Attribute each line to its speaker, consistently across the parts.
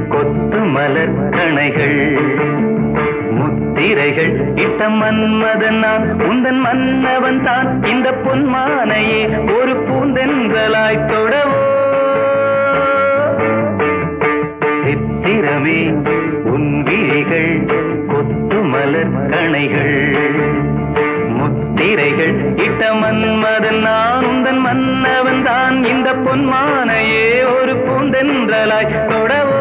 Speaker 1: கொத்து மலர் கணைகள் முத்திரைகள் இட்ட மன்மதன் நான் உந்தன் மன்னவன் தான் இந்த பொன்மானையே ஒரு பூந்தென்றலாய் தொடவோ சித்திரமே உன் விழிகள் கொத்து மலர் கணைகள் முத்திரைகள் இட்ட மன்மதன் நான் உந்தன் மன்னவன் தான் இந்த பொன்மானையே ஒரு பூந்தென்றலாய் தொடவோ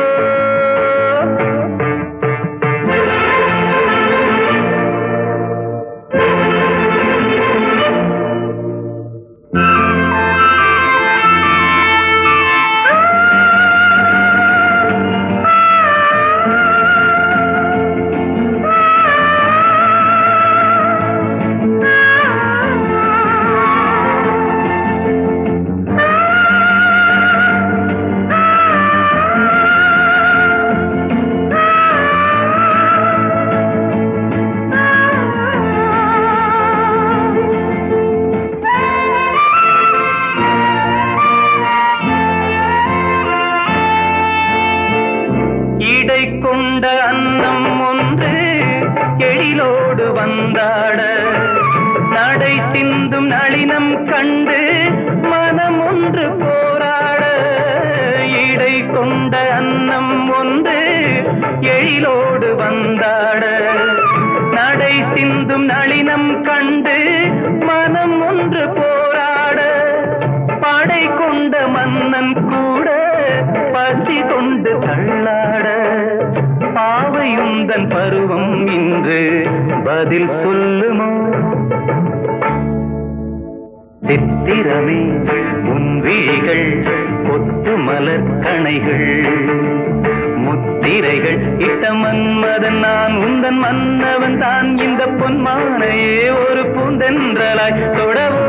Speaker 1: இடை கொண்ட அன்னம் ஒன்று எழிலோடு வந்தாட நடை சிந்தும் நளினம் கண்டு மனம் ஒன்று போராட இடை கொண்ட அன்னம் ஒன்று எழிலோடு வந்தாட நடை சிந்தும் நளினம் கண்டு மனம் ஒன்று போராட படை கொண்ட மன்னன் கூட பசி கொண்டு தள்ளாட பாவையுந்தன் பருவம் இன்று பதில் சொல்லுமோ சித்திரமே உன் விழிகள் கொத்து மலர் கணைகள் முத்திரைகள் இட்ட மன்மதன் நான் உந்தன் மன்னவன் தான் இந்த பொன்மானையே ஒரு பூந்தென்றலாய் தொடவோ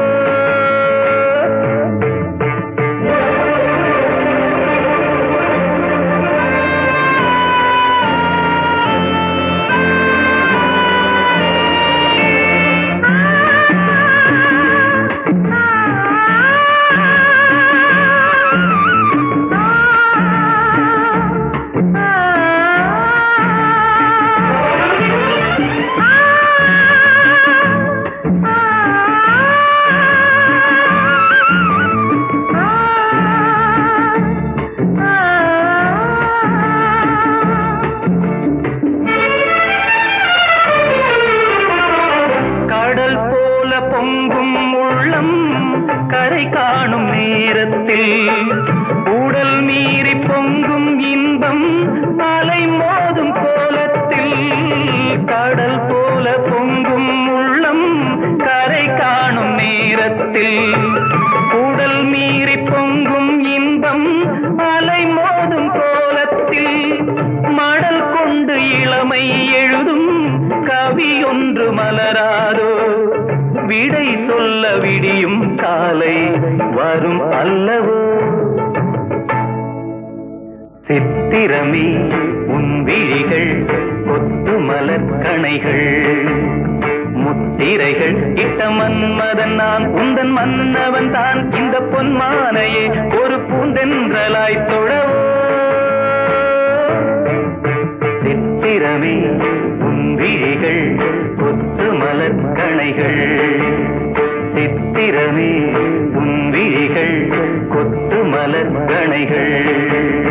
Speaker 1: கடல் போல பொங்கும் உள்ளம் கரை காணும் நேரத்தில் உடல் மீறி பொங்கும் இன்பம் அலை மோதும் கோலத்தில் கடல் போல பொங்கும் உள்ளம் கரை காணும் நேரத்தில் உடல் மீறி பொங்கும் இன்பம் அலை மோதும் கோலத்தில் மடல் கொண்டு இளமை எழுதும் கவி ஒன்று மலராதோ விடை சொல்ல விடியும் காலை வரும் அல்லவோ சித்திரமே உன் விழிகள் கொத்து மலர் கணைகள் முத்திரைகள் இட்ட மன்மதன் நான் உந்தன் மன்னவன் தான் இந்த பொன்மானையே ஒரு பூந்தென்றலாய் தொடவோ சித்திரமே உன் விழிகள் கொத்து மலர் கணைகள் சித்திரமே உன் விழிகள் கொத்து மலர் கணைகள்